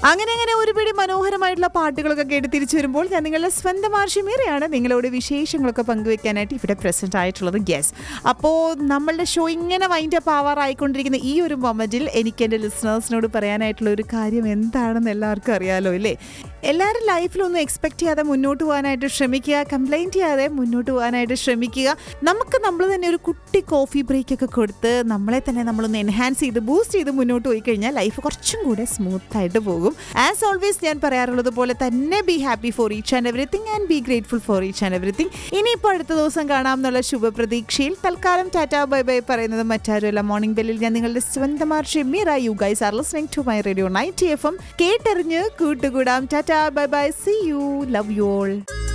അങ്ങനെ അങ്ങനെ ഒരുപിടി മനോഹരമായിട്ടുള്ള പാട്ടുകളൊക്കെ കേട്ട് തിരിച്ചു വരുമ്പോൾ ഞാൻ നിങ്ങളുടെ സ്വന്തം ആർഷിമീറയാണ് നിങ്ങളോട് വിശേഷങ്ങളൊക്കെ പങ്കുവെക്കാനായിട്ട് ഇവിടെ പ്രസന്റ് ആയിട്ടുള്ളത് യെസ് അപ്പോൾ നമ്മളുടെ ഷോ ഇങ്ങനെ വൈൻഡ് അപ്പ് ആവാറായിക്കൊണ്ടിരിക്കുന്ന ഈ ഒരു മൊമെന്റിൽ എനിക്ക് എൻ്റെ ലിസണേഴ്സിനോട് പറയാനായിട്ടുള്ള ഒരു കാര്യം എന്താണെന്ന് എല്ലാവർക്കും അറിയാലോ ഇല്ലേ എല്ലാവരും ലൈഫിലൊന്നും എക്സ്പെക്ട് ചെയ്യാതെ മുന്നോട്ട് പോകാനായിട്ട് ശ്രമിക്കുക കംപ്ലൈൻറ്റ് ചെയ്യാതെ മുന്നോട്ട് പോകാനായിട്ട് ശ്രമിക്കുക നമുക്ക് നമ്മൾ തന്നെ ഒരു കുട്ടി കോഫി ബ്രേക്ക് ഒക്കെ കൊടുത്ത് നമ്മളെ തന്നെ നമ്മളൊന്ന് എൻഹാൻസ് ചെയ്ത് ബൂസ്റ്റ് ചെയ്ത് മുന്നോട്ട് പോയി കഴിഞ്ഞാൽ ലൈഫ് കുറച്ചും കൂടെ സ്മൂത്ത് ആയിട്ട് പോകും ആസ് ഓൾവേസ് ഞാൻ പറയാറുള്ളത് പോലെ തന്നെ be happy for each and everything and be grateful for each and everything ഇനിയിപ്പോൾ അടുത്ത ദിവസം കാണാം എന്നുള്ള ശുഭപ്രതീക്ഷയിൽ തൽക്കാലം ടാറ്റാ ബൈ ബൈ പറയുന്നത് മറ്റാരുമല്ല മോർണിംഗ് ബെല്ലിൽ ഞാൻ നിങ്ങളുടെ സ്വന്തമാർ Shemeera you guys are listening to my radio night F M കേട്ടെറിഞ്ഞ് കൂട്ടുകൂടാം tata bye bye see you love you all